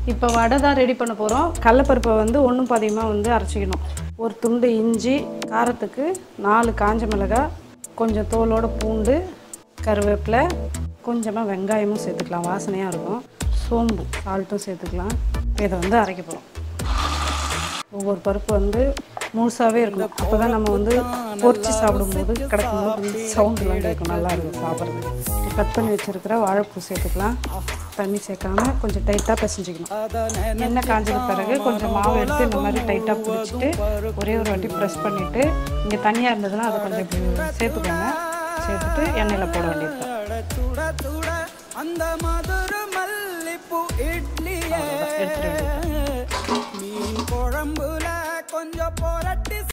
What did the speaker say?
இப்போ வடை தான் ரெடி பண்ண போகிறோம் கடலப்பருப்பை வந்து ஒன்றும் பாதியமாக வந்து அரைச்சிக்கணும் ஒரு துண்டு இஞ்சி காரத்துக்கு நாலு காஞ்ச மிளகாய் கொஞ்சம் தோலோட பூண்டு கருவேப்பிலை கொஞ்சமாக வெங்காயமும் சேர்த்துக்கலாம் வாசனையாக இருக்கும் சோம்பு சால்ட்டும் சேர்த்துக்கலாம் இதை வந்து அரைக்க போகிறோம் ஒவ்வொரு பருப்பு வந்து முழுசாகவே இருக்கணும் அப்போ தான் நம்ம வந்து பொரிச்சு சாப்பிடும்போது கிடைக்கும்போது சவுண்டுலாம் கேட்கும் நல்லா இருக்கும் சாப்பிட்றதுக்கு கட் பண்ணி வச்சுருக்கிற வாழைப்பூ சேர்த்துக்கலாம் தண்ணி சேர்க்காம கொஞ்சம் டைட்டாக பிசைஞ்சிக்கணும் எண்ணெய் காஞ்சது பிறகு கொஞ்சம் மாவு எடுத்து இந்த மாதிரி டைட்டாக பிடிச்சிட்டு ஒரே ஒரு வாட்டி ப்ரெஸ் பண்ணிவிட்டு இங்கே தனியாக இருந்ததுன்னா அதை கொஞ்சம் இப்படி சேர்த்துக்கோங்க சேர்த்துட்டு எண்ணெயில் போட வேண்டியது சுட சுட அந்த மதுர மல்லிப்பூ இட்லியே எடுத்துட்டு மீன் குழம்புல கொஞ்சம் போற